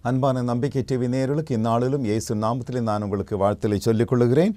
அன்பான நம்பிக்கை டிவி நேயர்களுக்கு இந்நாளிலும் இயேசு நாமத்திலே நான் உங்களுக்கு வாழ்த்தலை சொல்லிக் கொள்கிறேன்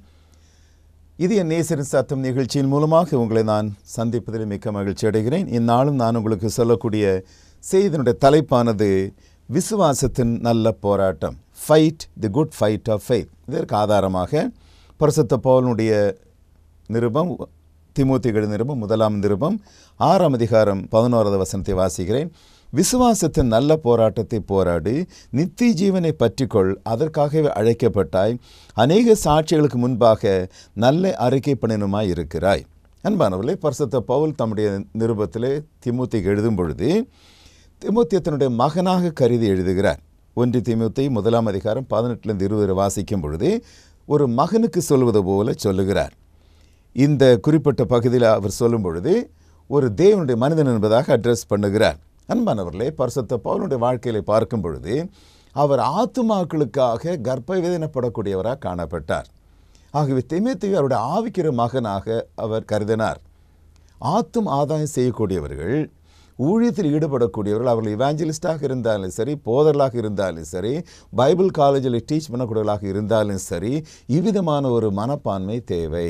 இது என் நேசரின் சத்தம் நிகழ்ச்சியின் மூலமாக உங்களை நான் சந்திப்பதில் மிக்க மகிழ்ச்சி அடைகிறேன் இந்நாளும் நான் உங்களுக்கு சொல்லக்கூடிய செய்தியினுடைய தலைப்பானது விசுவாசத்தின் நல்ல போராட்டம் fight the good fight of faith இதற்கு ஆதாரமாக பரிசுத்த பவுலனுடைய நிருபம் திமுத்திகள் நிருபம் முதலாம் நிருபம் ஆறாம் அதிகாரம் பதினோராவது வசனத்தை வாசிக்கிறேன் விசுவாசத்தின் நல்ல போராட்டத்தை போராடி நித்திய ஜீவனை பற்றிக்கொள் அதற்காகவே அழைக்கப்பட்டாய் அநேக சாட்சிகளுக்கு முன்பாக நல்ல அறிக்கை பண்ணினுமாய் இருக்கிறாய் அன்பானவர்களே பரிசுத்த பவுல் தம்முடைய நிருபத்திலே திமுத்திக்கு எழுதும் பொழுது திமுத்தி தன்னுடைய மகனாக கருதி எழுதுகிறார் ஒன்றி திமுத்தி முதலாம் அதிகாரம் பதினெட்டுலேருந்து இருபது வாசிக்கும் பொழுது ஒரு மகனுக்கு சொல்வது போல சொல்லுகிறார் இந்த குறிப்பிட்ட பகுதியில் அவர் சொல்லும் பொழுது ஒரு தேவனுடைய மனிதன் என்பதாக அட்ரஸ் பண்ணுகிறார் அன்பானவர்களே பரிசுத்த பவுனுடைய வாழ்க்கையில பார்க்கும் பொழுது அவர் ஆத்துமாக்களுக்காக கர்ப்ப வேதனைப்படக்கூடியவராக காணப்பட்டார் ஆகவே திமேத்தியு அவருடைய ஆவிக்கிற மகனாக அவர் கருதினார் ஆத்தும் ஆதாயம் செய்யக்கூடியவர்கள் ஊழியத்தில் ஈடுபடக்கூடியவர்கள் அவர்கள் இவாஞ்சலிஸ்டாக இருந்தாலும் சரி போதர்களாக இருந்தாலும் சரி பைபிள் காலேஜில் டீச் பண்ணக்கூடியவர்களாக இருந்தாலும் சரி இவ்விதமான ஒரு மனப்பான்மை தேவை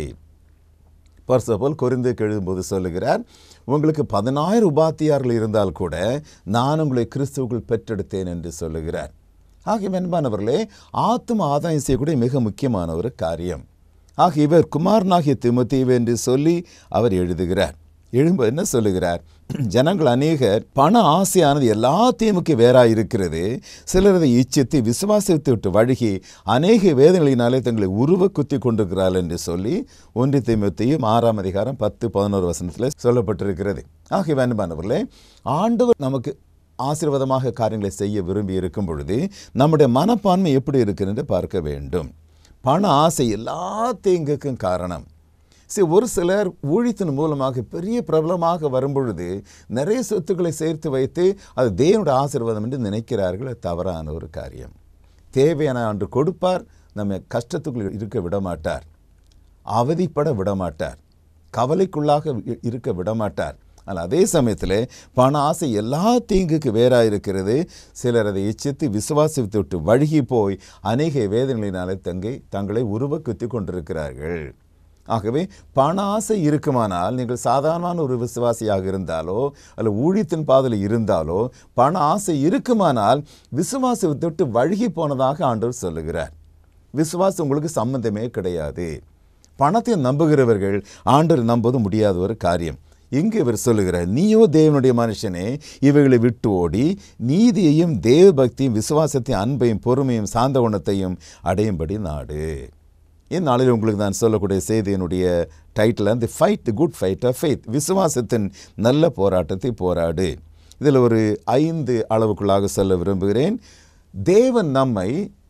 பர்சபோல் கொரிந்துக்கு எழுதும்போது சொல்லுகிறார் உங்களுக்கு பதினாயிரம் உபாத்தியார்கள் இருந்தால் கூட நான் உங்களை கிறிஸ்துவுக்குள் பெற்றெடுத்தேன் என்று சொல்லுகிறார் ஆகிய மென்பானவர்களே ஆத்தும ஆதாயம் செய்யக்கூடிய மிக முக்கியமான ஒரு காரியம் ஆக இவர் குமாரனாகிய திமுத்தீவு என்று சொல்லி அவர் எழுதுகிறார் எழும்ப என்ன சொல்லுகிறார் ஜனங்கள் அநேகர் பண ஆசையானது எல்லாத்தையுமுக்கு வேறாக இருக்கிறது சிலர் அதை இச்சித்து விசுவாசத்தை விட்டு வழுகி அநேக வேதனைகளினாலே தங்களை உருவ குத்தி கொண்டிருக்கிறார்கள் என்று சொல்லி ஒன்றி திமுத்தையும் ஆறாம் அதிகாரம் பத்து பதினோரு வசனத்தில் சொல்லப்பட்டிருக்கிறது ஆகிய வேண்டுமானவர்களே ஆண்டவர் நமக்கு ஆசீர்வாதமாக காரியங்களை செய்ய விரும்பி இருக்கும் பொழுது நம்முடைய மனப்பான்மை எப்படி இருக்கிறது பார்க்க வேண்டும் பண ஆசை எல்லா தீங்குக்கும் காரணம் சரி ஒரு சிலர் ஊழியத்தின் மூலமாக பெரிய பிரபலமாக வரும்பொழுது நிறைய சொத்துக்களை சேர்த்து வைத்து அது தேவனுடைய ஆசீர்வாதம் என்று நினைக்கிறார்கள் அது தவறான ஒரு காரியம் தேவையான அன்று கொடுப்பார் நம்ம கஷ்டத்துக்குள் இருக்க விட மாட்டார் அவதிப்பட விட மாட்டார் கவலைக்குள்ளாக இருக்க விட மாட்டார் ஆனால் அதே சமயத்தில் பண ஆசை எல்லா தீங்குக்கு வேறாக இருக்கிறது சிலர் அதை இச்சித்து விசுவாசித்து விட்டு வழுகி போய் அநேக வேதனைகளினாலே தங்கை தங்களை உருவ குத்தி கொண்டிருக்கிறார்கள் ஆகவே பண ஆசை இருக்குமானால் நீங்கள் சாதாரணமான ஒரு விசுவாசியாக இருந்தாலோ அல்ல ஊழியத்தின் பாதையில் இருந்தாலோ பண ஆசை இருக்குமானால் விசுவாசத்தை விட்டு வழுகி போனதாக ஆண்டவர் சொல்லுகிறார் விசுவாசம் உங்களுக்கு சம்பந்தமே கிடையாது பணத்தை நம்புகிறவர்கள் ஆண்டவர் நம்பது முடியாத ஒரு காரியம் இங்கு இவர் சொல்லுகிறார் நீயோ தேவனுடைய மனுஷனே இவைகளை விட்டு ஓடி நீதியையும் தேவ பக்தியும் விசுவாசத்தையும் அன்பையும் பொறுமையும் சாந்த குணத்தையும் அடையும்படி நாடு இந்நாளில் உங்களுக்கு நான் சொல்லக்கூடிய செய்தியினுடைய title the fight the good fight of faith விசுவாசத்தின் நல்ல போராட்டத்தை போராடு இதில் ஒரு ஐந்து அளவுக்குள்ளாக சொல்ல விரும்புகிறேன் தேவன் நம்மை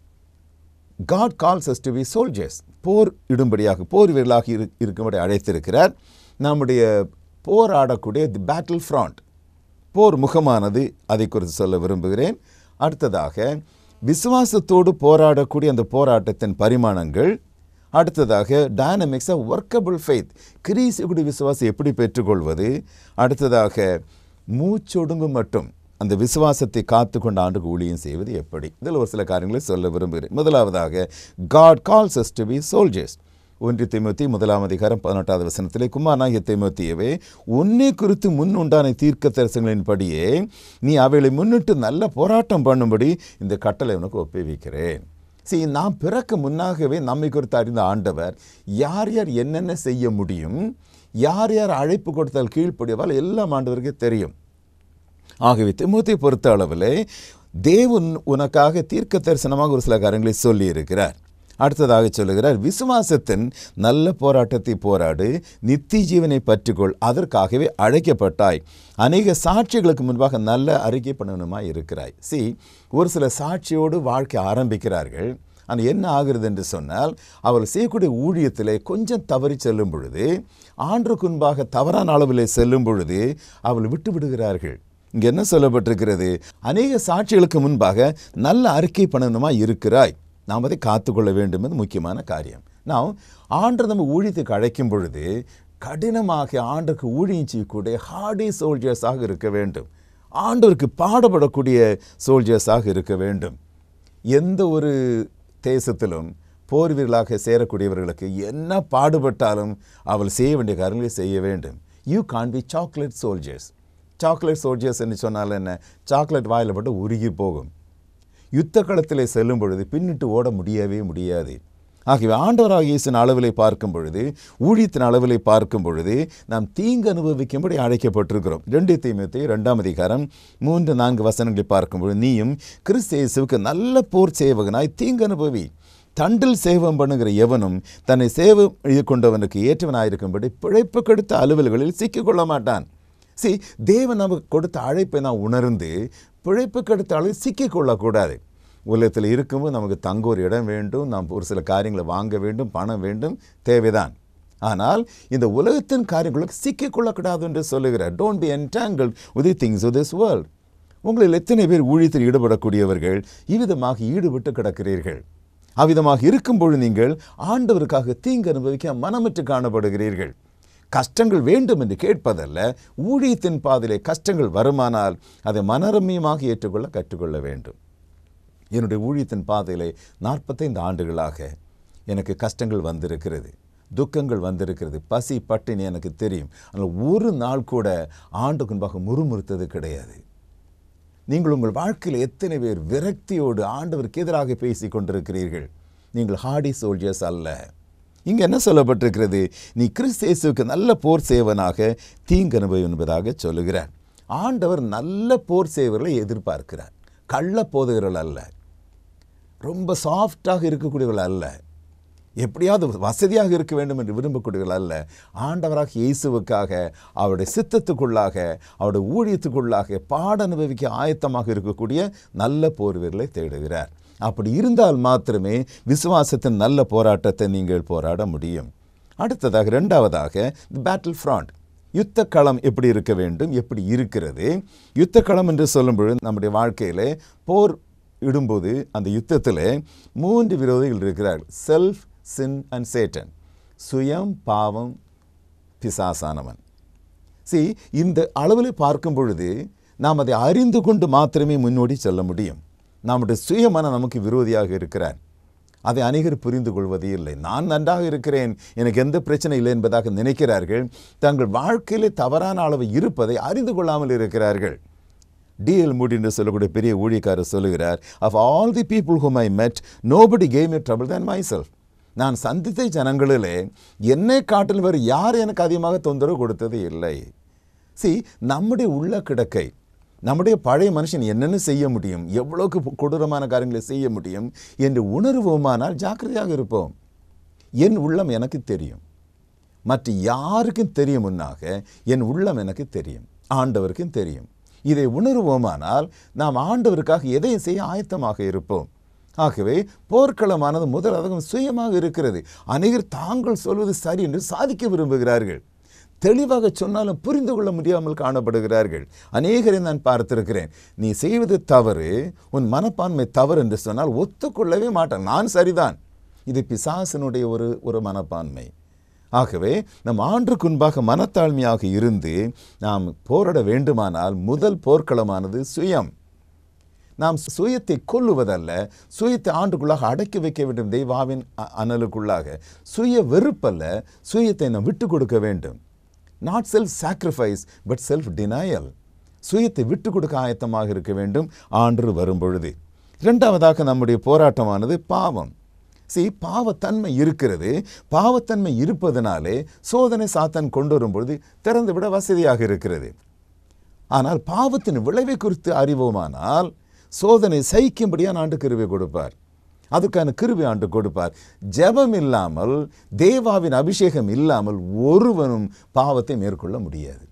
God calls us to be soldiers போர் இடும்படியாக போர் வீரர்களாக இரு இருக்கும்படி அழைத்திருக்கிறார் நம்முடைய போராடக்கூடிய தி பேட்டில் ஃப்ராண்ட் போர் முகமானது அதை குறித்து சொல்ல விரும்புகிறேன் அடுத்ததாக விசுவாசத்தோடு போராடக்கூடிய அந்த போராட்டத்தின் பரிமாணங்கள் அடுத்ததாக டைனமிக்ஸ் ஆஃப் ஒர்க்கபிள் ஃபெய்த் கிரீசக்கூடிய விசுவாசம் எப்படி பெற்றுக்கொள்வது அடுத்ததாக மூச்சொடுங்கும் மட்டும் அந்த விசுவாசத்தை காத்து கொண்டு ஆண்டுக்கு ஊழியம் செய்வது எப்படி இதில் ஒரு சில காரியங்களை சொல்ல விரும்புகிறேன் முதலாவதாக God calls us to be soldiers ஒன்றி திமுத்தி முதலாம் அதிகாரம் பதினெட்டாவது வசனத்திலே குமாரனாகிய திமுத்தியவே உன்னை குறித்து முன் உண்டான தீர்க்க தரிசனங்களின்படியே நீ அவைகளை முன்னிட்டு நல்ல போராட்டம் பண்ணும்படி இந்த கட்டளை உனக்கு ஒப்புவிக்கிறேன் சரி நாம் பிறக்க முன்னாகவே நம்மை குறித்து அறிந்த ஆண்டவர் யார் யார் என்னென்ன செய்ய முடியும் யார் யார் அழைப்பு கொடுத்தால் கீழ்ப்படியவால் எல்லாம் ஆண்டவருக்கு தெரியும் ஆகவே திமுத்தை பொறுத்த அளவில் தேவன் உனக்காக தீர்க்க தரிசனமாக ஒரு சில காரியங்களை சொல்லி இருக்கிறார் அடுத்ததாக சொல்லுகிறார் விசுவாசத்தின் நல்ல போராட்டத்தை போராடு நித்திய ஜீவனை பற்றிக்கொள் அதற்காகவே அழைக்கப்பட்டாய் அநேக சாட்சிகளுக்கு முன்பாக நல்ல அறிக்கை பண்ணணுமா இருக்கிறாய் சி ஒரு சில சாட்சியோடு வாழ்க்கை ஆரம்பிக்கிறார்கள் ஆனால் என்ன ஆகிறது என்று சொன்னால் அவர்கள் செய்யக்கூடிய ஊழியத்தில் கொஞ்சம் தவறி செல்லும் பொழுது ஆண்டுக்கு முன்பாக தவறான அளவில் செல்லும் பொழுது அவள் விட்டு விடுகிறார்கள் இங்கே என்ன சொல்லப்பட்டிருக்கிறது அநேக சாட்சிகளுக்கு முன்பாக நல்ல அறிக்கை பண்ணணுமா இருக்கிறாய் நாம் அதை காத்துக்கொள்ள வேண்டும் என்பது முக்கியமான காரியம் நாம் ஆண்டு நம்ம ஊழியத்துக்கு அழைக்கும் பொழுது கடினமாக ஆண்டுக்கு ஊழியம் செய்யக்கூடிய ஹார்டி சோல்ஜர்ஸாக இருக்க வேண்டும் ஆண்டவருக்கு பாடுபடக்கூடிய சோல்ஜர்ஸாக இருக்க வேண்டும் எந்த ஒரு தேசத்திலும் போர் வீரர்களாக சேரக்கூடியவர்களுக்கு என்ன பாடுபட்டாலும் அவள் செய்ய வேண்டிய காரியங்களை செய்ய வேண்டும் you can be chocolate soldiers chocolate soldiers என்று சொன்னால் என்ன சாக்லேட் வாயில் போட்டு உருகி போகும் யுத்த களத்திலே செல்லும் பொழுது பின்னிட்டு ஓட முடியவே முடியாது ஆகவே ஆண்டவராக இயேசின் அளவிலே பார்க்கும் பொழுது ஊழியத்தின் அளவிலே பார்க்கும் பொழுது நாம் தீங்கு அனுபவிக்கும்படி அழைக்கப்பட்டிருக்கிறோம் ரெண்டு தீமத்தை ரெண்டாம் அதிகாரம் மூன்று நான்கு வசனங்களை பார்க்கும் பொழுது நீயும் கிறிஸ்து இயேசுவுக்கு நல்ல போர் சேவகனாய் தீங்கு அனுபவி தண்டில் சேவம் பண்ணுகிற எவனும் தன்னை சேவம் எழுதி கொண்டவனுக்கு ஏற்றவனாயிருக்கும்படி பிழைப்பு கெடுத்த அலுவல்களில் சிக்கிக்கொள்ள மாட்டான் சி தேவன் நமக்கு கொடுத்த அழைப்பை நான் உணர்ந்து பிழைப்பு கெடுத்த அளவில் சிக்கிக்கொள்ளக்கூடாது உலகத்தில் இருக்கும்போது நமக்கு தங்க ஒரு இடம் வேண்டும் நாம் ஒரு சில காரியங்களை வாங்க வேண்டும் பணம் வேண்டும் தேவைதான் ஆனால் இந்த உலகத்தின் காரியங்களுக்கு சிக்கிக்கொள்ளக்கூடாது என்று சொல்லுகிறார் don't be entangle with the things of this world உங்களில் எத்தனை பேர் ஊழியத்தில் ஈடுபடக்கூடியவர்கள் இவ்விதமாக ஈடுபட்டு கிடக்கிறீர்கள் அவ்விதமாக இருக்கும்பொழுது நீங்கள் ஆண்டவருக்காக தீங்கு அனுபவிக்க மனமற்று காணப்படுகிறீர்கள் கஷ்டங்கள் வேண்டும் என்று கேட்பதல்ல ஊழியத்தின் பாதையிலே கஷ்டங்கள் வருமானால் அதை மனரம்யமாக ஏற்றுக்கொள்ள கற்றுக்கொள்ள வேண்டும் என்னுடைய ஊழியத்தின் பாதையிலே நாற்பத்தைந்து ஆண்டுகளாக எனக்கு கஷ்டங்கள் வந்திருக்கிறது துக்கங்கள் வந்திருக்கிறது பசி பட்டினி எனக்கு தெரியும் ஆனால் ஒரு நாள் கூட ஆண்டுக்கு முன்பாக முறுமுறுத்தது கிடையாது நீங்கள் உங்கள் வாழ்க்கையில் எத்தனை பேர் விரக்தியோடு ஆண்டவருக்கு எதிராக பேசி கொண்டிருக்கிறீர்கள் நீங்கள் ஹார்டி சோல்ஜர்ஸ் அல்ல இங்கே என்ன சொல்லப்பட்டிருக்கிறது நீ கிறிஸ்து இயேசுவுக்கு நல்ல போர் சேவனாக தீங்கு அனுபவம் என்பதாக சொல்லுகிறார் ஆண்டவர் நல்ல போர் சேவர்களை எதிர்பார்க்கிறார் கள்ள போதகர்கள் அல்ல ரொம்ப சாஃப்டாக இருக்கக்கூடியவர்கள் அல்ல எப்படியாவது வசதியாக இருக்க வேண்டும் என்று விரும்பக்கூடியவர்கள் அல்ல ஆண்டவராக இயேசுவுக்காக அவருடைய சித்தத்துக்குள்ளாக அவருடைய ஊழியத்துக்குள்ளாக பாட அனுபவிக்க ஆயத்தமாக இருக்கக்கூடிய நல்ல போர் வீரர்களை தேடுகிறார் அப்படி இருந்தால் மாத்திரமே விசுவாசத்தின் நல்ல போராட்டத்தை நீங்கள் போராட முடியும் அடுத்ததாக ரெண்டாவதாக பேட்டில் ஃப்ராண்ட் யுத்த களம் எப்படி இருக்க வேண்டும் எப்படி இருக்கிறது யுத்த களம் என்று சொல்லும் பொழுது நம்முடைய வாழ்க்கையிலே போர் இடும்போது அந்த யுத்தத்தில் மூன்று விரோதிகள் இருக்கிறார்கள் செல்ஃப் சின் அண்ட் சேட்டன் சுயம் பாவம் பிசாசானவன் சி இந்த அளவில் பார்க்கும் பொழுது நாம் அதை அறிந்து கொண்டு மாத்திரமே முன்னோடி செல்ல முடியும் நம்முடைய சுயமான நமக்கு விரோதியாக இருக்கிறார் அதை அநேகர் புரிந்து கொள்வது இல்லை நான் நன்றாக இருக்கிறேன் எனக்கு எந்த பிரச்சனை இல்லை என்பதாக நினைக்கிறார்கள் தங்கள் வாழ்க்கையிலே தவறான அளவு இருப்பதை அறிந்து கொள்ளாமல் இருக்கிறார்கள் டிஎல் மூடி என்று சொல்லக்கூடிய பெரிய ஊழியக்காரர் சொல்லுகிறார் of all the people whom I met nobody came it trouble than myself நான் சந்தித்த ஜனங்களிலே என்னை காட்டில் வேறு யார் எனக்கு அதிகமாக தொந்தரவு கொடுத்தது இல்லை சி நம்முடைய உள்ள கிடக்கை நம்முடைய பழைய மனுஷன் என்னென்ன செய்ய முடியும் எவ்வளோக்கு கொடூரமான காரியங்களை செய்ய முடியும் என்று உணர்வோமானால் ஜாக்கிரதையாக இருப்போம் என் உள்ளம் எனக்கு தெரியும் மற்ற யாருக்கும் தெரியும் முன்னாக என் உள்ளம் எனக்கு தெரியும் ஆண்டவருக்கும் தெரியும் இதை உணர்வோமானால் நாம் ஆண்டவருக்காக எதையும் செய்ய ஆயத்தமாக இருப்போம் ஆகவே போர்க்களமானது முதலாக சுயமாக இருக்கிறது அநேகர் தாங்கள் சொல்வது சரி என்று சாதிக்க விரும்புகிறார்கள் தெளிவாக சொன்னாலும் புரிந்து கொள்ள முடியாமல் காணப்படுகிறார்கள் அநேகரை நான் பார்த்திருக்கிறேன் நீ செய்வது தவறு உன் மனப்பான்மை தவறு என்று சொன்னால் ஒத்துக்கொள்ளவே மாட்டேன் நான் சரிதான் இது பிசாசனுடைய ஒரு ஒரு மனப்பான்மை ஆகவே நம் ஆண்டுக்கு முன்பாக மனத்தாழ்மையாக இருந்து நாம் போராட வேண்டுமானால் முதல் போர்க்களமானது சுயம் நாம் சுயத்தை கொல்லுவதல்ல சுயத்தை ஆண்டுக்குள்ளாக அடக்கி வைக்க வேண்டும் தெய்வாவின் அ- அனலுக்குள்ளாக சுய வெறுப்பல்ல சுயத்தை நாம் விட்டு கொடுக்க வேண்டும் not self sacrifice but self denial சுயத்தை விட்டு கொடுக்க ஆயத்தமாக இருக்க வேண்டும் ஆண்டு வரும் பொழுது இரண்டாவதாக நம்முடைய போராட்டமானது பாவம் சி பாவத்தன்மை இருக்கிறது பாவத்தன்மை இருப்பதனாலே சோதனை சாத்தான் கொண்டு வரும் பொழுது திறந்து விட வசதியாக இருக்கிறது ஆனால் பாவத்தின் விளைவை குறித்து அறிவோமானால் சோதனை சகிக்கும்படியான ஆண்டு கிருபை கொடுப்பார் அதுக்கான கிருபை ஆண்டு கொடுப்பார் ஜெபம் இல்லாமல் தேவாவின் அபிஷேகம் இல்லாமல் ஒருவனும் பாவத்தை மேற்கொள்ள முடியாது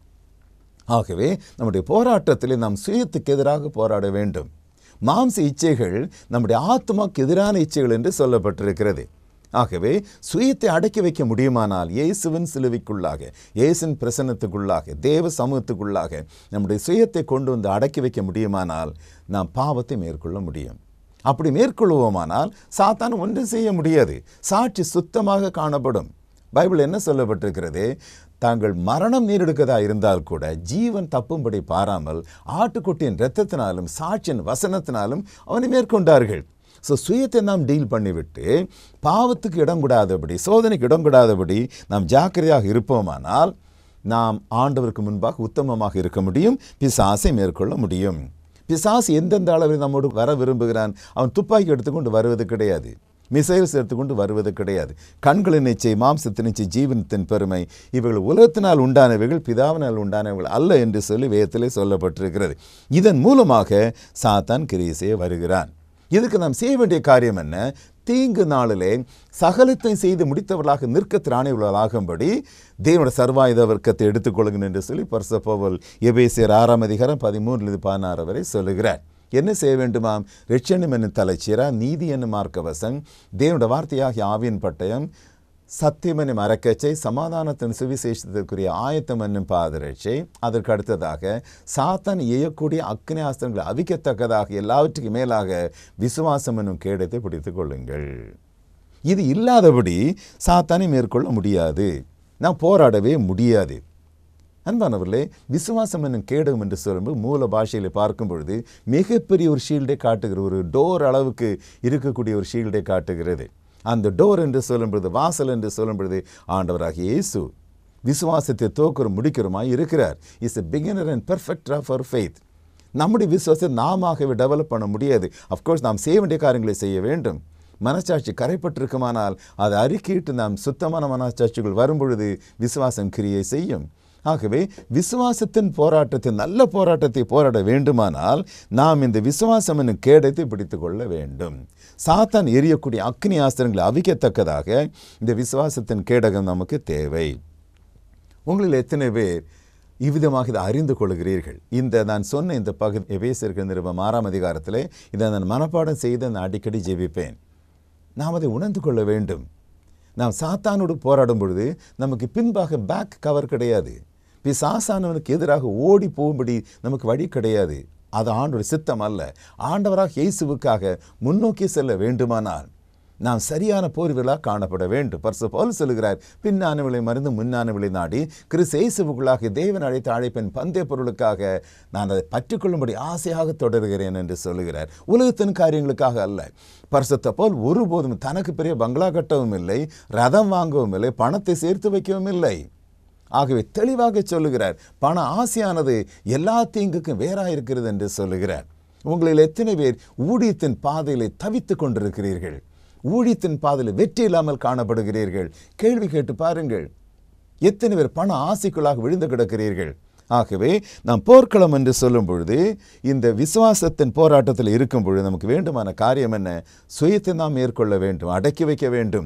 ஆகவே நம்முடைய போராட்டத்தில் நாம் சுயத்துக்கு எதிராக போராட வேண்டும் மாம்ச இச்சைகள் நம்முடைய ஆத்மாக்கு எதிரான இச்சைகள் என்று சொல்லப்பட்டிருக்கிறது ஆகவே சுயத்தை அடக்கி வைக்க முடியுமானால் இயேசுவின் சிலுவைக்குள்ளாக இயேசுவின் பிரசன்னத்துக்குள்ளாக தேவ சமூகத்துக்குள்ளாக நம்முடைய சுயத்தை கொண்டு வந்து அடக்கி வைக்க முடியுமானால் நாம் பாவத்தை மேற்கொள்ள முடியும் அப்படி மேற்கொள்வோமானால் சாத்தான் ஒன்றும் செய்ய முடியாது சாட்சி சுத்தமாக காணப்படும் பைபிள் என்ன சொல்லப்பட்டிருக்கிறது தாங்கள் மரணம் நேரிடுக்கதா இருந்தால் கூட ஜீவன் தப்பும்படி பாராமல் ஆட்டுக்குட்டியின் இரத்தத்தினாலும் சாட்சியின் வசனத்தினாலும் அவனை மேற்கொண்டார்கள் ஸோ சுயத்தை நாம் டீல் பண்ணிவிட்டு பாவத்துக்கு இடம் கூடாதபடி சோதனைக்கு இடம் கூடாதபடி நாம் ஜாக்கிரதையாக இருப்போமானால் நாம் ஆண்டவருக்கு முன்பாக உத்தமமாக இருக்க முடியும் பிசாசை மேற்கொள்ள முடியும் பிசாசு எந்தெந்த அளவில் நம்மோடு வர விரும்புகிறான் அவன் துப்பாக்கி எடுத்துக்கொண்டு வருவது கிடையாது மிசைல்ஸ் எடுத்துக்கொண்டு வருவது கிடையாது கண்களின் நிச்சை மாம்சத்தின் நிச்சை ஜீவனத்தின் பெருமை இவைகள் உலகத்தினால் உண்டானவைகள் பிதாவினால் உண்டானவைகள் அல்ல என்று சொல்லி வேதத்திலே சொல்லப்பட்டிருக்கிறது இதன் மூலமாக சாத்தான் கிரியை செய்ய வருகிறான் இதுக்கு நாம் செய்ய வேண்டிய காரியம் என்ன தீங்கு நாளிலே சகலத்தை செய்து முடித்தவர்களாக நிற்க திராணிகளாகும்படி தேவனுடைய சர்வாயுத வர்க்கத்தை எடுத்துக்கொள்ளுங்க என்று சொல்லி பரிசப்போவல் எபேசியர் ஆறாம் அதிகாரம் பதிமூன்றிலிருந்து பதினாறு வரை சொல்லுகிறார் என்ன செய்ய வேண்டுமாம் ரட்சணம் என்னும் தலைச்சீரா நீதி என்னும் மார்க்கவசம் தேவனுடைய வார்த்தையாகிய ஆவியின் பட்டயம் சத்தியம் என்னும் அரக்கச்சை சமாதானத்தின் சுவிசேஷத்திற்குரிய ஆயத்தம் என்னும் பாதரட்சை அதற்கு அடுத்ததாக சாத்தான் எய்யக்கூடிய அக்னி ஆஸ்திரங்களை அவிக்கத்தக்கதாக எல்லாவற்றுக்கும் மேலாக விசுவாசம் என்னும் கேடத்தை பிடித்துக் கொள்ளுங்கள் இது இல்லாதபடி சாத்தானை மேற்கொள்ள முடியாது நான் போராடவே முடியாது அன்பானவர்களே விசுவாசம் என்னும் கேடும் என்று சொல்லும்போது மூல பாஷையில் பார்க்கும் பொழுது மிகப்பெரிய ஒரு ஷீல்டை காட்டுகிற ஒரு டோர் அளவுக்கு இருக்கக்கூடிய ஒரு ஷீல்டை காட்டுகிறது அந்த டோர் என்று சொல்லும் பொழுது வாசல் என்று சொல்லும் பொழுது ஆண்டவராகிய இயேசு விசுவாசத்தை தோக்குற முடிக்கிறமாய் இருக்கிறார் is a beginner and perfect of our faith நம்முடைய விசுவாசத்தை நாமவே டெவலப் பண்ண முடியாது அஃப்கோர்ஸ் நாம் செய்ய வேண்டிய காரியங்களை செய்ய வேண்டும் மனச்சாட்சி கரைப்பட்டிருக்குமானால் அதை அறிக்கையிட்டு நாம் சுத்தமான மனச்சாட்சிகள் வரும்பொழுது விசுவாசம் கிரியை செய்யும் ஆகவே விசுவாசத்தின் போராட்டத்தை நல்ல போராட்டத்தை போராட வேண்டுமானால் நாம் இந்த விசுவாசம் என்னும் கேடத்தை பிடித்து கொள்ள வேண்டும் சாத்தான் எரியக்கூடிய அக்னி ஆஸ்திரங்களை அவிக்கத்தக்கதாக இந்த விசுவாசத்தின் கேடகம் நமக்கு தேவை உங்களில் எத்தனை பேர் இவ்விதமாக இதை அறிந்து கொள்கிறீர்கள் இந்த நான் சொன்ன இந்த பகுதி எவேசிற்கு நிருபம் ஆறாம் அதிகாரத்தில் இதை நான் மனப்பாடம் செய்து நான் அடிக்கடி ஜெபிப்பேன் நாம் அதை உணர்ந்து கொள்ள வேண்டும் நாம் சாத்தானோடு போராடும் பொழுது நமக்கு பின்பாக பேக் கவர் கிடையாது பிசாசானவனுக்கு எதிராக ஓடி போகும்படி நமக்கு வழி கிடையாது அது ஆண்டோட சித்தம் அல்ல ஆண்டவராக இயேசுவுக்காக முன்னோக்கி செல்ல வேண்டுமானால் நாம் சரியான போர்வீலாக காணப்பட வேண்டும் பர்சு போல் சொல்லுகிறார் பின்னானவளை மருந்து முன்னானவளை நாடி கிறிஸ் இயேசுவுக்குள்ளாக தேவன் அழைத்த அழைப்பின் பந்தய பொருளுக்காக நான் அதை பற்றிக்கொள்ளும்படி ஆசையாக தொடர்கிறேன் என்று சொல்லுகிறார் உலகத்தின் காரியங்களுக்காக அல்ல பரிசுத்த போல் ஒருபோதும் தனக்கு பெரிய பங்களா கட்டவும் இல்லை ரதம் வாங்கவும் இல்லை பணத்தை சேர்த்து வைக்கவும் இல்லை ஆகவே தெளிவாக சொல்லுகிறார் பண ஆசையானது எல்லா தீங்குக்கும் வேறாக இருக்கிறது என்று சொல்லுகிறார் உங்களில் எத்தனை பேர் ஊழியத்தின் பாதையிலே தவித்து கொண்டிருக்கிறீர்கள் ஊழியத்தின் பாதையில் வெற்றி இல்லாமல் காணப்படுகிறீர்கள் கேள்வி கேட்டு பாருங்கள் எத்தனை பேர் பண ஆசைக்குள்ளாக விழுந்து கிடக்கிறீர்கள் ஆகவே நாம் போர்க்களம் என்று சொல்லும் பொழுது இந்த விசுவாசத்தின் போராட்டத்தில் இருக்கும் பொழுது நமக்கு வேண்டுமான காரியம் என்ன சுயத்தை நாம் மேற்கொள்ள வேண்டும் அடக்கி வைக்க வேண்டும்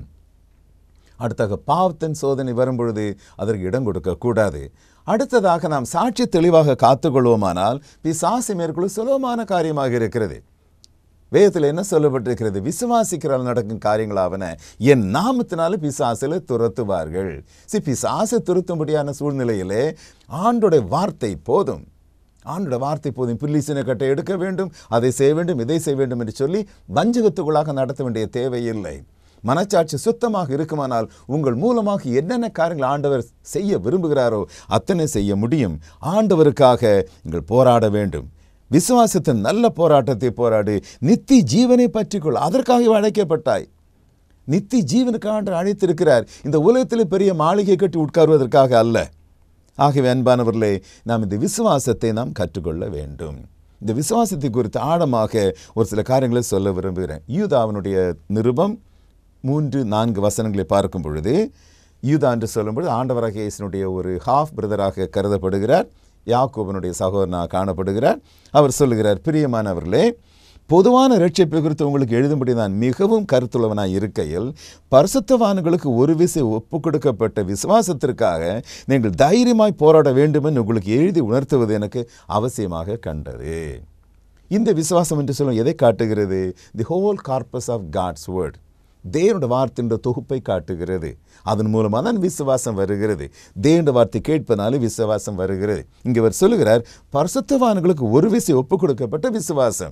அடுத்தாக பாவத்தின் சோதனை வரும்பொழுது அதற்கு இடம் கொடுக்கக்கூடாது அடுத்ததாக நாம் சாட்சி தெளிவாக காத்துக்கொள்வோமானால் பிசாசு மேற்கொள்ள சுலபமான காரியமாக இருக்கிறது வேதத்தில் என்ன சொல்லப்பட்டிருக்கிறது விசுவாசிக்கிறால் நடக்கும் காரியங்களாவன என் நாமத்தினால பிசாசில துரத்துவார்கள் சி பிசாசை துரத்தும்படியான சூழ்நிலையிலே ஆண்டோட வார்த்தை போதும் ஆண்டோட வார்த்தை போதும் பில்லிசின கட்டை எடுக்க வேண்டும் அதை செய்ய வேண்டும் இதை செய்ய வேண்டும் என்று சொல்லி வஞ்சகத்துக்குள்ளாக நடத்த வேண்டிய தேவையில்லை மனச்சாட்சி சுத்தமாக இருக்குமானால் உங்கள் மூலமாக என்னென்ன காரியங்கள் ஆண்டவர் செய்ய விரும்புகிறாரோ அத்தனை செய்ய முடியும் ஆண்டவருக்காக நீங்கள் போராட வேண்டும் விசுவாசத்தின் நல்ல போராட்டத்தை போராடு நித்தி ஜீவனை பற்றிக்கொள் அதற்காக அழைக்கப்பட்டாய் நித்தி ஜீவனுக்கு ஆண்டு அழைத்திருக்கிறார் இந்த உலகத்தில் பெரிய மாளிகை கட்டி உட்காருவதற்காக அல்ல ஆகவே அன்பானவர்களே நாம் இந்த விசுவாசத்தை நாம் கற்றுக்கொள்ள வேண்டும் இந்த விசுவாசத்தை குறித்து ஆழமாக ஒரு சில காரியங்களை சொல்ல விரும்புகிறேன் யூதாவினுடைய நிருபம் மூன்று நான்கு வசனங்களை பார்க்கும் பொழுது யூதா என்று சொல்லும்பொழுது ஆண்டவராக இயேசுனுடைய ஒரு ஹாஃப் பிரதராக கருதப்படுகிறார் யாக்கோபனுடைய சகோதரனாக காணப்படுகிறார் அவர் சொல்லுகிறார் பிரியமானவர்களே பொதுவான ரட்சிப்பை குறித்து உங்களுக்கு எழுதும்படி நான் மிகவும் கருத்துள்ளவனாய் இருக்கையில் பரிசுத்தவான்களுக்கு ஒரு விசை ஒப்பு கொடுக்கப்பட்ட விசுவாசத்திற்காக நீங்கள் தைரியமாய் போராட வேண்டுமென்று உங்களுக்கு எழுதி உணர்த்துவது எனக்கு அவசியமாக கண்டது இந்த விசுவாசம் என்று சொல்லும் எதை காட்டுகிறது the whole corpus of God's word தேவனுடைய வார்த்தைன்ற தொகுப்பை காட்டுகிறது அதன் மூலமாக தான் விசுவாசம் வருகிறது தேவனுடைய வார்த்தை கேட்பதனால விசுவாசம் வருகிறது இங்கே அவர் சொல்லுகிறார் பரிசுத்தவான்களுக்கு ஒரு விசை ஒப்பு கொடுக்கப்பட்ட விசுவாசம்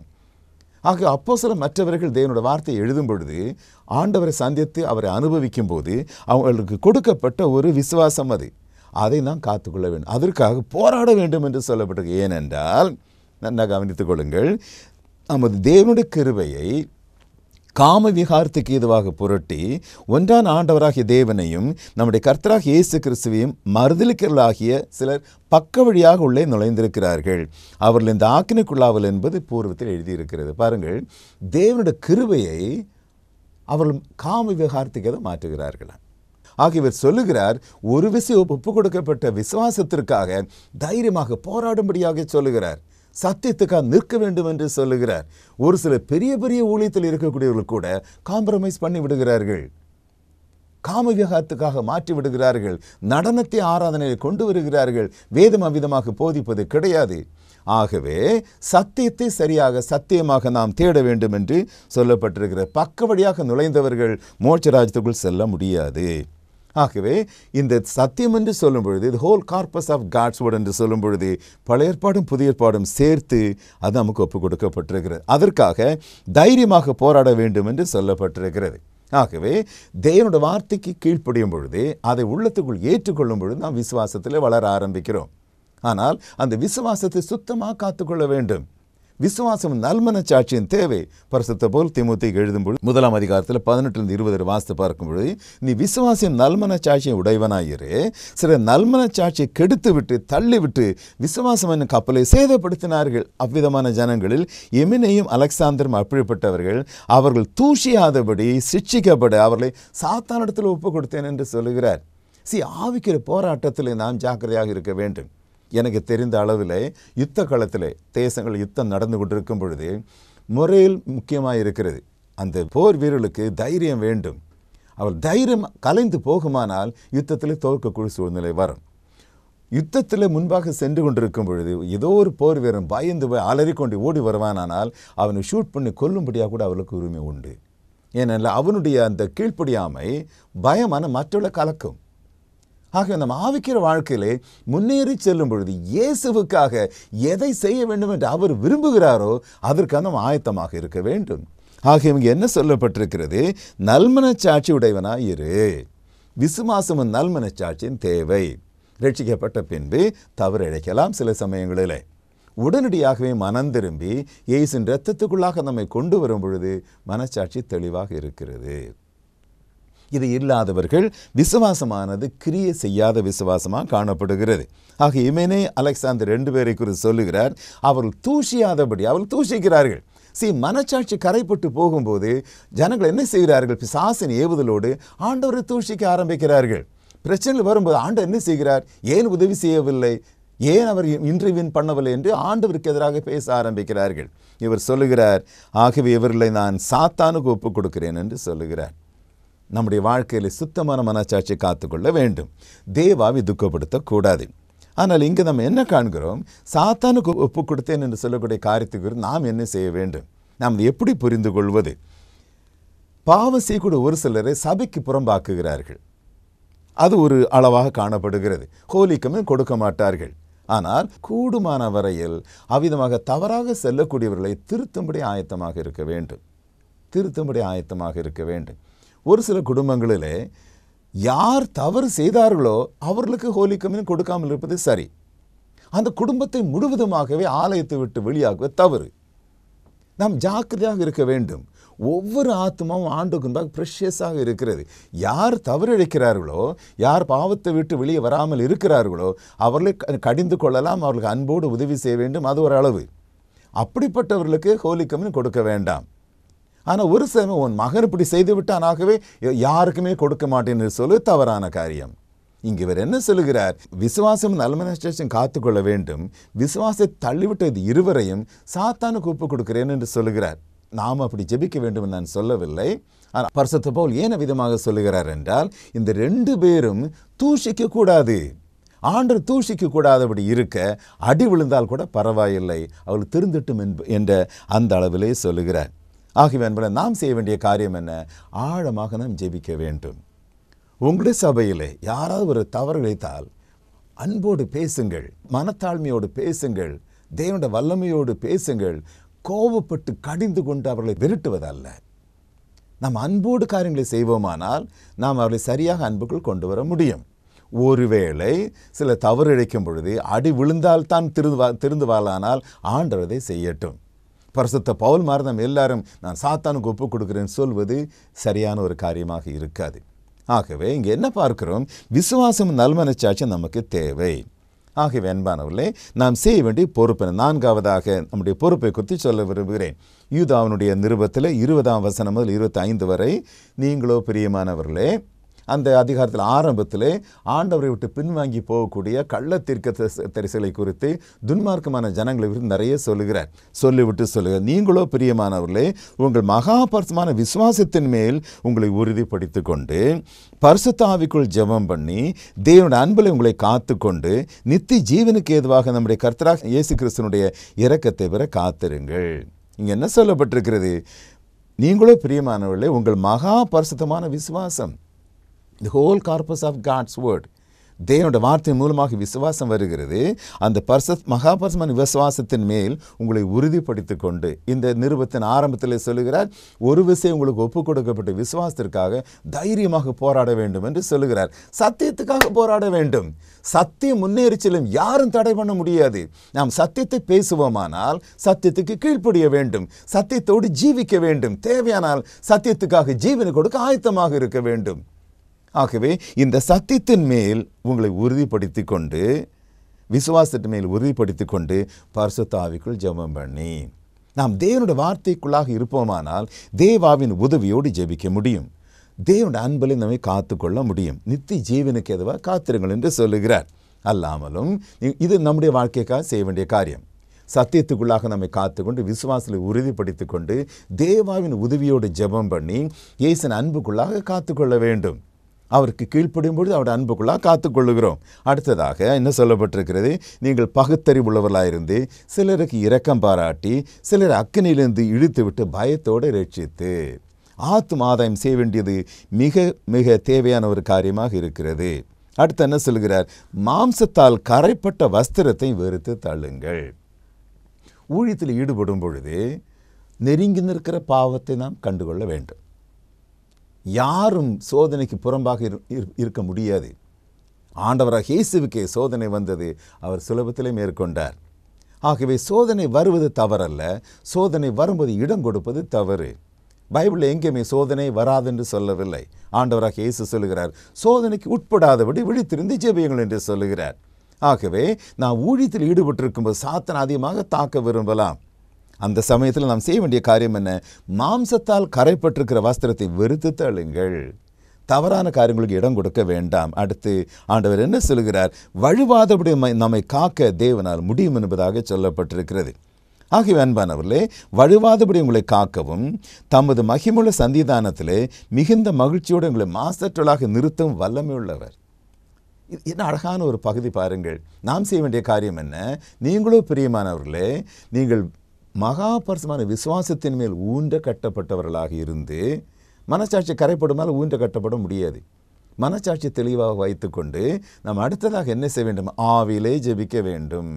ஆக அப்போ சில மற்றவர்கள் தேவனோட வார்த்தையை எழுதும் பொழுது ஆண்டவரை சந்தித்து அவரை அனுபவிக்கும் போது அவங்களுக்கு கொடுக்கப்பட்ட ஒரு விசுவாசம் அது அதை நாம் காத்துக்கொள்ள வேண்டும் அதற்காக போராட வேண்டும் என்று சொல்லப்பட்டது ஏனென்றால் நன்றாக கவனித்துக் கொள்ளுங்கள் நமது தேவனுடைய கிருபையை காம விகாரத்துக்கு ஏதுவாக புரட்டி ஒன்றான ஆண்டவராகிய தேவனையும் நம்முடைய கர்த்தராகிய இயேசு கிறிஸ்துவையும் மறுதலிக்கிறலாகிய சிலர் பக்க வழியாக உள்ளே நுழைந்திருக்கிறார்கள் அவர்கள் இந்த ஆக்கினைக்குள்ளாவல் என்பது பூர்வத்தில் எழுதியிருக்கிறது பாருங்கள் தேவனுடைய கிருபையை அவர்கள் காம விவகாரத்துக்கு எதை மாற்றுகிறார்களாம் ஆக இவர் சொல்லுகிறார் ஒரு விசை ஒப்பு கொடுக்கப்பட்ட விசுவாசத்திற்காக தைரியமாக போராடும்படியாக சொல்லுகிறார் சத்தியத்துக்காக நிற்க வேண்டும் என்று சொல்லுகிறார் ஒரு சில பெரிய பெரிய ஊழியத்தில் இருக்கக்கூடியவர்கள் கூட காம்ப்ரமைஸ் பண்ணி விடுகிறார்கள் காம விவகாரத்துக்காக மாற்றி விடுகிறார்கள் நடனத்தை ஆராதனையை கொண்டு வருகிறார்கள் வேதம் அவ்விதமாக போதிப்பது கிடையாது ஆகவே சத்தியத்தை சரியாக சத்தியமாக நாம் தேட வேண்டும் என்று சொல்லப்பட்டிருக்கிற பக்க வழியாக நுழைந்தவர்கள் மோட்சராஜ்யத்துக்குள் செல்ல முடியாது ஆகவே இந்த சத்தியம் என்று சொல்லும் பொழுது இது whole corpus of God's word என்று சொல்லும் பொழுது பழைய ஏற்பாடும் புதிய ஏற்பாடும் சேர்த்து அது நமக்கு ஒப்புக் கொடுக்கப்பட்டிருக்கிறது அதற்காக தைரியமாக போராட வேண்டும் என்று சொல்லப்பட்டிருக்கிறது ஆகவே தேவனோட வார்த்தைக்கு கீழ்ப்படியும் பொழுது அதை உள்ளத்துக்குள் ஏற்றுக்கொள்ளும் பொழுது நாம் விசுவாசத்தில் வளர ஆரம்பிக்கிறோம் ஆனால் அந்த விசுவாசத்தை சுத்தமாக காத்துக்கொள்ள வேண்டும் விசுவாசம் நல்மன சாட்சியின் தேவை பரிசுத்த போல் திமுத்திக்கு எழுதும்பொழுது முதலாம் அதிகாரத்தில் பதினெட்டுலேருந்து இருபது வாசித்து பார்க்கும்பொழுது நீ விசுவாசியம் நல்மன சாட்சியை உடையவனாயிரு சில நல்மன சாட்சியை கெடுத்து விட்டு தள்ளி விட்டு விசுவாசம் என்னும் கப்பலை சேதப்படுத்தினார்கள் அவ்விதமான ஜனங்களில் எமினையும் அலெக்சாந்தரும் அப்படிப்பட்டவர்கள் அவர்கள் தூஷியாதபடி சிட்சிக்கப்பட அவர்களை சாத்தானிடத்தில் ஒப்பு கொடுத்தேன் என்று சொல்லுகிறார் சி ஆவிக்கிற போராட்டத்தில் நாம் ஜாக்கிரதையாக இருக்க வேண்டும் எனக்கு தெரிந்த அளவில் யுத்த களத்தில் தேசங்கள் யுத்தம் நடந்து கொண்டிருக்கும் பொழுது முறையில் முக்கியமாக இருக்கிறது அந்த போர் வீரர்களுக்கு தைரியம் வேண்டும் அவர் தைரியம் கலைந்து போகுமானால் யுத்தத்தில் தோற்கக்கூடிய சூழ்நிலை வரும் யுத்தத்தில் முன்பாக சென்று கொண்டிருக்கும் பொழுது ஏதோ ஒரு போர் வீரன் பயந்து போய் அலறிக்கொண்டு ஓடி வருவானானால் அவனை ஷூட் பண்ணி கொல்லும்படியாக கூட அவளுக்கு உரிமை உண்டு ஏனென்றால் அவனுடைய அந்த கீழ்ப்படியாமை பயமான மற்றவர்களை கலக்கும் ஆக நம்ம ஆவிக்கிற வாழ்க்கையிலே முன்னேறி செல்லும் பொழுது இயேசுவுக்காக எதை செய்ய வேண்டும் என்று அவர் விரும்புகிறாரோ அதற்காக நம்ம ஆயத்தமாக இருக்க வேண்டும் ஆக இவங்க என்ன சொல்லப்பட்டிருக்கிறது நல்மனச்சாட்சி உடையவனாய் இரு விசுவாசமும் நல்மனச்சாட்சியின் தேவை ரட்சிக்கப்பட்ட பின்பு தவறு இழைக்கலாம் சில சமயங்களில் உடனடியாகவே மனம் திரும்பி இயேசின் இரத்தத்துக்குள்ளாக நம்மை கொண்டு வரும் பொழுது மனச்சாட்சி தெளிவாக இருக்கிறது இது இல்லாதவர்கள் விசுவாசமானது கிரியை செய்யாத விசுவாசமாக காணப்படுகிறது ஆக இமேனே அலெக்சாந்தர் ரெண்டு பேரை குறித்து சொல்லுகிறார் அவர்கள் தூஷியாதபடி அவர்கள் தூஷிக்கிறார்கள் சி மனச்சாட்சி கரைப்பட்டு போகும்போது ஜனங்கள் என்ன செய்கிறார்கள் பிசாசின் ஏவுதலோடு ஆண்டவரை தூஷிக்க ஆரம்பிக்கிறார்கள் பிரச்சனைகள் வரும்போது ஆண்டவர் என்ன செய்கிறார் ஏன் உதவி செய்யவில்லை ஏன் அவர் இன்டர்வியூன் பண்ணவில்லை என்று ஆண்டவருக்கு எதிராக பேச ஆரம்பிக்கிறார்கள் இவர் சொல்லுகிறார் ஆகவே இவர்களை நான் சாத்தானுக்கு ஒப்புக் கொடுக்கிறேன் என்று சொல்லுகிறார் நம்முடைய வாழ்க்கையில் சுத்தமான மனச்சாட்சியை காத்துக்கொள்ள வேண்டும் தேவாவை துக்கப்படுத்தக்கூடாது ஆனால் இங்கே நம்ம என்ன காண்கிறோம் சாத்தானுக்கு ஒப்பு கொடுத்தேன் என்று சொல்லக்கூடிய காரியத்துக்கு நாம் என்ன செய்ய வேண்டும் நாம் இதை எப்படி புரிந்து கொள்வது பாவம் செய்யக்கூடிய ஒரு சிலரை சபைக்கு புறம்பாக்குகிறார்கள் அது ஒரு அளவாக காணப்படுகிறது ஹோலிக்கமே கொடுக்க மாட்டார்கள் ஆனால் கூடுமான வரையில் அவ்விதமாக தவறாக செல்லக்கூடியவர்களை திருத்தும்படி ஆயத்தமாக இருக்க வேண்டும் திருத்தும்படி ஆயத்தமாக இருக்க வேண்டும் ஒரு சில குடும்பங்களிலே யார் தவறு செய்தார்களோ அவர்களுக்கு ஹோலி கம்யூன் கொடுக்காமல் இருப்பது சரி அந்த குடும்பத்தை முழுவதுமாகவே ஆலயத்தை விட்டு வெளியாகுவது தவறு நாம் ஜாக்கிரதையாக இருக்க வேண்டும் ஒவ்வொரு ஆத்மாவும் ஆண்டுக்கு முன்பாக ப்ரெஷியஸாக இருக்கிறது யார் தவறிழைக்கிறார்களோ யார் பாவத்தை விட்டு வெளியே வராமல் இருக்கிறார்களோ அவர்களை க- கடிந்து கொள்ளலாம் அவர்களுக்கு அன்போடு உதவி செய்ய வேண்டும் அது ஒரு அளவு அப்படிப்பட்டவர்களுக்கு ஹோலி கம்யூன் கொடுக்க வேண்டாம் ஆனால் ஒரு சமயம் உன் மகன் இப்படி செய்து விட்டானாகவே யாருக்குமே கொடுக்க மாட்டேன்னு சொல்லு தவறான காரியம் இங்கு இவர் என்ன சொல்லுகிறார் விசுவாசம் நல்மனஸ்டேஷன் காத்துக்கொள்ள வேண்டும் விசுவாசத்தை தள்ளிவிட்டது இருவரையும் சாத்தானுக்கு ஒப்பு கொடுக்கிறேன் என்று சொல்லுகிறார் நாம் அப்படி ஜெபிக்க வேண்டும் என்று நான் சொல்லவில்லை ஆனால் பரிசுத்த போல் ஏன விதமாக சொல்லுகிறார் என்றால் இந்த ரெண்டு பேரும் தூஷிக்க கூடாது ஆண்டர் தூஷிக்க கூடாதபடி இருக்க அடி விழுந்தால் கூட பரவாயில்லை அவள் திருந்தட்டும் என்ப- என்ற அந்த அளவிலே சொல்லுகிறார் ஆகவே என்பதை நாம் செய்ய வேண்டிய காரியம் என்ன ஆழமாக நாம் ஜெபிக்க வேண்டும் உங்களுடைய சபையிலே யாராவது ஒரு தவறு இழைத்தால் அன்போடு பேசுங்கள் மனத்தாழ்மையோடு பேசுங்கள் தேவனுடைய வல்லமையோடு பேசுங்கள் கோபப்பட்டு கடிந்து கொண்டு அவர்களை விரட்டுவதல்ல நாம் அன்போடு காரியங்களை செய்வோமானால் நாம் அவர்களை சரியாக அன்புக்குள் கொண்டு வர முடியும் ஒருவேளை சில தவறு இழைக்கும் பொழுது அடி விழுந்தால் தான் திருந்துவா திருந்துவாளானால் ஆண்டவர் அதை செய்யட்டும் பரிசுத்த பவுல் மாதிரி நம்ம எல்லாரும் நான் சாத்தானுக்கு ஒப்பு கொடுக்குறேன்னு சொல்வது சரியான ஒரு காரியமாக இருக்காது ஆகவே இங்கே என்ன பார்க்கிறோம் விசுவாசம் நல்மனச்சாட்சி நமக்கு தேவை ஆகவே அன்பானவர்களே நாம் செய்ய வேண்டிய பொறுப்பு நான்காவதாக நம்முடைய பொறுப்பை குறித்து சொல்ல விரும்புகிறேன் யூதாவினுடைய நிருபத்தில் இருபதாம் வசனம் முதல் இருபத்தி ஐந்து வரை நீங்களோ பிரியமானவர்களே அந்த அதிகாரத்தில் ஆரம்பத்தில் ஆண்டவரை விட்டு பின்வாங்கி போகக்கூடிய கள்ள தீர்க்க தரிசலை குறித்து துன்மார்க்கமான ஜனங்களை குறித்து நிறைய சொல்லுகிறார் சொல்லிவிட்டு சொல்லுகிறார் நீங்களோ பிரியமானவர்களே உங்கள் மகாபரிசமான விசுவாசத்தின் மேல் உங்களை உறுதிப்படுத்தி கொண்டு பரிசுத்தாவிக்குள் ஜெபம் பண்ணி தேவனுடைய அன்பில் உங்களை காத்துக்கொண்டு நித்தி ஜீவனுக்கு ஏதுவாக நம்முடைய கர்த்தராக இயேசு கிறிஸ்தனுடைய இரக்கத்தை பெற காத்திருங்கள் இங்கே என்ன சொல்லப்பட்டிருக்கிறது நீங்களோ பிரியமானவர்களே உங்கள் மகா பரிசுத்தமான விசுவாசம் the whole corpus of God's word தேவனுடைய வார்த்தை மூலமாக விசுவாசம் வருகிறது அந்த பர்ச மகாபரிசமான விசுவாசத்தின் மேல் உங்களை உறுதிப்படுத்திக் கொண்டு இந்த நிருபத்தின் ஆரம்பத்தில் சொல்லுகிறார் ஒரு விஷயம் உங்களுக்கு ஒப்புக் கொடுக்கப்பட்ட விசுவாசத்திற்காக தைரியமாக போராட வேண்டும் என்று சொல்லுகிறார் சத்தியத்துக்காக போராட வேண்டும் சத்தியம் முன்னேறி செல்லும் யாரும் தடை பண்ண முடியாது நாம் சத்தியத்தை பேசுவோமானால் சத்தியத்துக்கு கீழ்ப்படிய வேண்டும் சத்தியத்தோடு ஜீவிக்க வேண்டும் தேவையானால் சத்தியத்துக்காக ஜீவனை கொடுக்க ஆயத்தமாக இருக்க வேண்டும் ஆகவே இந்த சத்தியத்தின் மேல் உங்களை உறுதிப்படுத்தி கொண்டு விசுவாசத்தின் மேல் உறுதிப்படுத்தி கொண்டு பரிசுத்தாவிக்குள் ஜெபம் பண்ணி நாம் தேவனுடைய வார்த்தைக்குள்ளாக இருப்போமானால் தேவாவின் உதவியோடு ஜெபிக்க முடியும் தேவனுடைய அன்பில் நம்மை காத்துக்கொள்ள முடியும் நித்திய ஜீவனுக்கு எதுவாக காத்திருங்கள் என்று சொல்லுகிறார் அல்லாமலும் இது நம்முடைய வாழ்க்கைக்காக செய்ய வேண்டிய காரியம் சத்தியத்துக்குள்ளாக நம்மை காத்துக்கொண்டு விசுவாசத்தில் உறுதிப்படுத்தி கொண்டு தேவாவின் உதவியோடு ஜெபம் பண்ணி இயேசன் அன்புக்குள்ளாக காத்துக்கொள்ள வேண்டும் அவருக்கு கீழ்ப்படியும் பொழுது அவருடைய அன்புக்குள்ளாக காத்துக்கொள்ளுகிறோம் அடுத்ததாக என்ன சொல்லப்பட்டிருக்கிறது நீங்கள் பகுத்தறிவுள்ளவர்களாயிருந்து சிலருக்கு இரக்கம் பாராட்டி சிலர் அக்கனிலிருந்து இழுத்து விட்டு பயத்தோடு ரட்சித்து ஆத்தும் ஆதாயம் செய்ய வேண்டியது மிக மிக தேவையான ஒரு காரியமாக இருக்கிறது அடுத்து என்ன சொல்கிறார் மாம்சத்தால் கரைப்பட்ட வஸ்திரத்தை வெறுத்து தள்ளுங்கள் ஊழியத்தில் ஈடுபடும் பொழுது நெருங்கி நிற்கிற பாவத்தை நாம் கண்டுகொள்ள வேண்டும் யாரும் சோதனைக்கு புறம்பாக இருக்க முடியாது ஆண்டவராக இயேசுவுக்கே சோதனை வந்தது அவர் சுலபத்திலே மேற்கொண்டார் ஆகவே சோதனை வருவது தவறல்ல சோதனை வரும்போது இடம் கொடுப்பது தவறு பைபிளில் எங்கேயுமே சோதனை வராதென்று சொல்லவில்லை ஆண்டவராக இயேசு சொல்லுகிறார் சோதனைக்கு உட்படாதபடி விழித்திருந்து ஜெபியுங்கள் என்று சொல்லுகிறார் ஆகவே நான் ஊழியத்தில் ஈடுபட்டிருக்கும்போது சாத்தன் அதிகமாக தாக்க விரும்பலாம் அந்த சமயத்தில் நாம் செய்ய வேண்டிய காரியம் என்ன மாம்சத்தால் கரைப்பட்டிருக்கிற வஸ்திரத்தை வெறுத்து தள்ளுங்கள் தவறான காரியங்களுக்கு இடம் கொடுக்க வேண்டாம் அடுத்து ஆண்டவர் என்ன சொல்கிறார் வழுவாதபடி நம்மை காக்க தேவனால் முடியும் என்பதாக சொல்லப்பட்டிருக்கிறது ஆகிய அன்பானவர்களே வழுவாதபடி உங்களை காக்கவும் தமது மகிமுள்ள சந்திதானத்திலே மிகுந்த மகிழ்ச்சியோடு உங்களை மாசற்றலாக நிறுத்தும் வல்லமை உள்ளவர் என்ன அழகான ஒரு பகுதி பாருங்கள் நாம் செய்ய வேண்டிய காரியம் என்ன நீங்களும் பிரியமானவர்களே நீங்கள் மகாபரிசமான விசுவாசத்தின் மேல் ஊன்ற கட்டப்பட்டவர்களாக இருந்து மனசாட்சி கரைப்படுமால் ஊன்ற கட்டப்பட முடியாது மனசாட்சி தெளிவாக வைத்துக்கொண்டு நாம் அடுத்ததாக என்ன செய்ய வேண்டும் ஆவிலே ஜெபிக்க வேண்டும்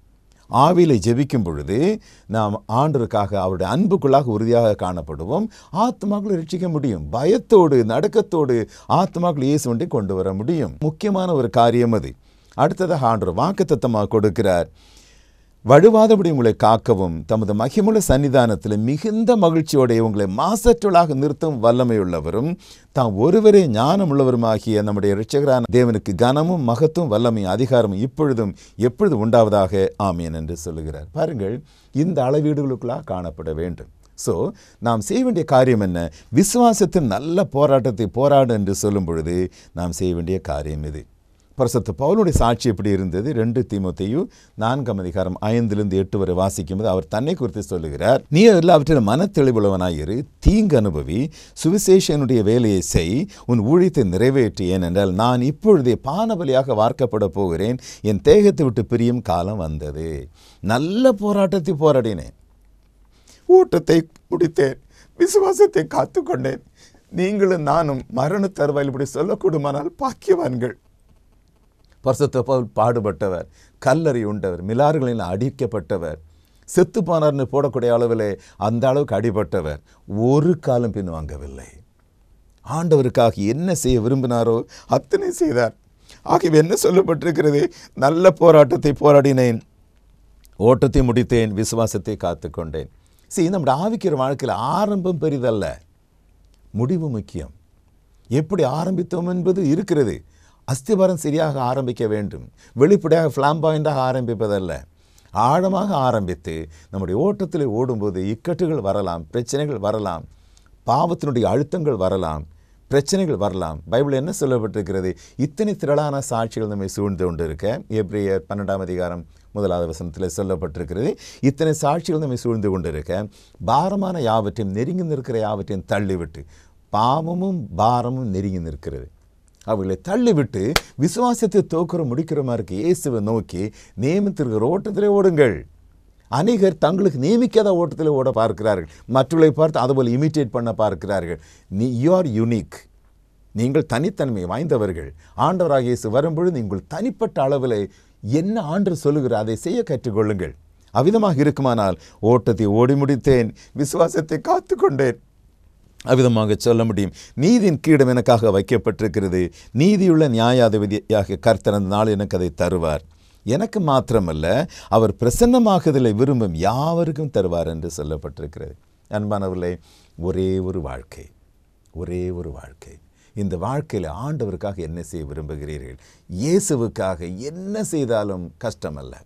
ஆவிலை ஜெபிக்கும் பொழுது நாம் ஆண்டருக்காக அவருடைய அன்புக்குள்ளாக உறுதியாக காணப்படுவோம் ஆத்மாக்களை ரட்சிக்க முடியும் பயத்தோடு நடுக்கத்தோடு ஆத்மாக்கள் இயேசுவண்டை கொண்டு வர முடியும் முக்கியமான ஒரு காரியம் அது அடுத்ததாக ஆண்டர் வாக்குத்தத்தமாக கொடுக்கிறார் வழுவாதபடி உங்களை காக்கவும் தமது மகிமுள்ள சன்னிதானத்தில் மிகுந்த மகிழ்ச்சியோடைய உங்களை மாசற்றலாக நிறுத்தும் வல்லமையுள்ளவரும் தாம் ஒருவரே ஞானம் உள்ளவருமாகிய நம்முடைய ரிச்சகரான தேவனுக்கு கனமும் மகத்தும் வல்லமையும் அதிகாரமும் இப்பொழுதும் எப்பொழுது உண்டாவதாக ஆமீன் என்று சொல்லுகிறார் பாருங்கள் இந்த அளவீடுகளுக்குள்ளாக காணப்பட வேண்டும் ஸோ நாம் செய்ய வேண்டிய காரியம் என்ன விசுவாசத்தின் நல்ல போராட்டத்தை போராடு என்று சொல்லும் பொழுது நாம் செய்ய வேண்டிய காரியம் இது பரிசுத்த பவுலுடைய சாட்சி எப்படி இருந்தது ரெண்டு தீமோத்தையு நான்காம் அதிகாரம் ஐந்திலிருந்து எட்டு வரை வாசிக்கும்போது அவர் தன்னை குறித்து சொல்லுகிறார் நீ எல்லாவற்றிலும் மனத்தெளிவுள்ளவனாயிரு தீங்கு அனுபவி சுவிசேஷனுடைய வேலையை செய் உன் ஊழியத்தை நிறைவேற்றி ஏனென்றால் நான் இப்பொழுதே பானபலியாக வார்க்கப்பட போகிறேன் என் தேகத்தை விட்டு பிரியும் காலம் வந்தது நல்ல போராட்டத்தை போராடினேன் ஊட்டத்தை முடித்தேன் விசுவாசத்தை காத்துக்கொண்டேன் நீங்களும் நானும் மரண தருவாயில் இப்படி சொல்லக்கூடுமானால் பாக்கியவான்கள் பரிசுத்த பவுல் பாடுபட்டவர் கல்லறி உண்டவர் மிலாறுகளில் அடிக்கப்பட்டவர் செத்து போனார்னு போடக்கூடிய அளவில் அந்த அளவுக்கு அடிபட்டவர் ஒரு காலம் பின்வாங்கவில்லை ஆண்டவருக்காக என்ன செய்ய விரும்பினாரோ அத்தனை செய்தார் ஆகவே என்ன சொல்லப்பட்டிருக்கிறது நல்ல போராட்டத்தை போராடினேன் ஓட்டத்தை முடித்தேன் விசுவாசத்தை காத்துக்கொண்டேன் சரி நம்முடைய ஆவிக்கிற வாழ்க்கையில் ஆரம்பம் பெரிதல்ல முடிவு முக்கியம் எப்படி ஆரம்பித்தோம் என்பது இருக்கிறது அஸ்திபாரம் சரியாக ஆரம்பிக்க வேண்டும் வெளிப்படையாக ஃப்ளாம்பாயிண்டாக ஆரம்பிப்பதல்ல ஆழமாக ஆரம்பித்து நம்முடைய ஓட்டத்தில் ஓடும்போது இக்கட்டுகள் வரலாம் பிரச்சனைகள் வரலாம் பாவத்தினுடைய அழுத்தங்கள் வரலாம் பிரச்சனைகள் வரலாம் பைபிள் என்ன சொல்லப்பட்டிருக்கிறது இத்தனை திரளான சாட்சிகள் நம்மை சூழ்ந்து கொண்டு இருக்க ஏப்ரியர் பன்னெண்டாம் அதிகாரம் முதலாவது வசனத்தில் சொல்லப்பட்டிருக்கிறது இத்தனை சாட்சிகள் நம்மை சூழ்ந்து கொண்டு இருக்க பாரமான யாவற்றையும் நெருங்கி நிற்கிற யாவற்றையும் தள்ளிவிட்டு பாவமும் பாரமும் நெருங்கி நிற்கிறது அவர்களை தள்ளிவிட்டு விசுவாசத்தை தோக்குற முடிக்கிற மாதிரி இயேசுவை நோக்கி நியமித்திருக்கிற ஓட்டத்திலே ஓடுங்கள் அநேகர் தங்களுக்கு நியமிக்காத ஓட்டத்தில் ஓட பார்க்கிறார்கள் மற்றவர்களை பார்த்து அதுபோல் இமிட்டேட் பண்ண பார்க்கிறார்கள் நீ யூ ஆர் யூனிக் நீங்கள் தனித்தன்மை வாய்ந்தவர்கள் ஆண்டவராக இயேசு வரும்பொழுது நீங்கள் தனிப்பட்ட அளவில் என்ன ஆண்டு சொல்லுகிற அதை செய்ய கற்றுக்கொள்ளுங்கள் அவ்விதமாக இருக்குமானால் ஓட்டத்தை ஓடி முடித்தேன் விசுவாசத்தை காத்து கொண்டேன் அவ்விதமாக சொல்ல முடியும் நீதியின் கீடம் எனக்காக வைக்கப்பட்டிருக்கிறது நீதியுள்ள நியாயாதிபதியாக கர்த்தர் அந்த நாள் எனக்கு அதை தருவார் எனக்கு மாத்திரமல்ல அவர் பிரசன்னமாகுதலை விரும்பும் யாவருக்கும் தருவார் என்று சொல்லப்பட்டிருக்கிறது அன்பானவர்களே ஒரே ஒரு வாழ்க்கை ஒரே ஒரு வாழ்க்கை இந்த வாழ்க்கையில் ஆண்டவருக்காக என்ன செய்ய விரும்புகிறீர்கள் இயேசுவுக்காக என்ன செய்தாலும் கஷ்டமல்ல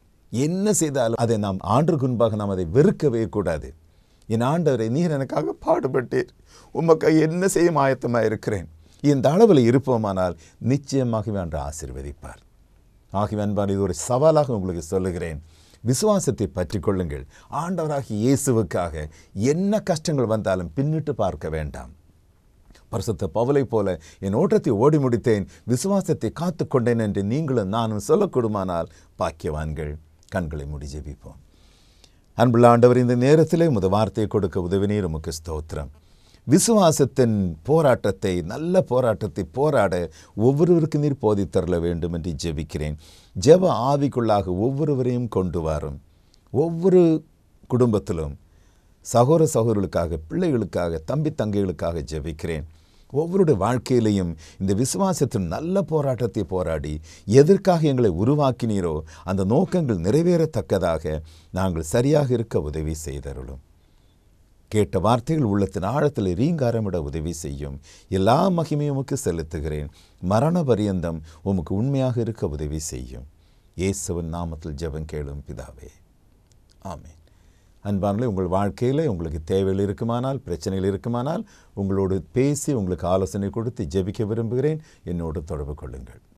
என்ன செய்தாலும் அதை நாம் ஆண்டுக்கு முன்பாக நாம் அதை வெறுக்கவே கூடாது என் ஆண்டவரை நீர் எனக்காக பாடுபட்டீர் உமக்கு என்ன செய்ய ஆயத்தமாக இருக்கிறேன் இந்த அளவில் இருப்போமானால் நிச்சயமாகவே அன்று ஆசிர்வதிப்பார் ஆகிய அன்பான் இது ஒரு சவாலாக உங்களுக்கு சொல்லுகிறேன் விசுவாசத்தை பற்றி கொள்ளுங்கள் ஆண்டவராகி இயேசுவுக்காக என்ன கஷ்டங்கள் வந்தாலும் பின்னிட்டு பார்க்க வேண்டாம் பரிசுத்த பவுலை போல என் ஓட்டத்தை ஓடி முடித்தேன் விசுவாசத்தை காத்து கொண்டேன் என்று நீங்களும் நானும் சொல்லக்கூடுமானால் பாக்கியவான்கள் கண்களை முடி ஜெபிப்போம் அன்புள்ள ஆண்டவர் இந்த நேரத்திலே முத வார்த்தையை கொடுக்க உதவினீர் உமக்கு ஸ்தோத்திரம் விசுவாசத்தின் போராட்டத்தை நல்ல போராட்டத்தை போராட ஒவ்வொருவருக்கு நீர் போதித்தரல வேண்டும் என்று ஜெபிக்கிறேன் ஜெப ஆவிக்குள்ளாக ஒவ்வொருவரையும் கொண்டு வரும் ஒவ்வொரு குடும்பத்திலும் சகோர சகோதரர்களுக்காக பிள்ளைகளுக்காக தம்பி தங்கைகளுக்காக ஜெபிக்கிறேன் ஒவ்வொருடைய வாழ்க்கையிலையும் இந்த விசுவாசத்தின் நல்ல போராட்டத்தை போராடி எதற்காக எங்களை உருவாக்கினீரோ அந்த நோக்கங்கள் நிறைவேறத்தக்கதாக நாங்கள் சரியாக இருக்க உதவி செய்தருளும் கேட்ட வார்த்தைகள் உள்ளத்தின் ஆழத்தில் ரீங்காரமிட உதவி செய்யும் எல்லா மகிமையும் உமக்கு செலுத்துகிறேன் மரண பரியந்தம் உமக்கு உண்மையாக இருக்க உதவி செய்யும் இயேசுவின் நாமத்தில் ஜெபம் கேளும் பிதாவே ஆமென் அன்பானே உங்கள் வாழ்க்கையில் உங்களுக்கு தேவைகள் இருக்குமானால் பிரச்சனைகள் இருக்குமானால் உங்களோடு பேசி உங்களுக்கு ஆலோசனை கொடுத்து ஜெபிக்க விரும்புகிறேன் என்னோடு தொடர்பு கொள்ளுங்கள்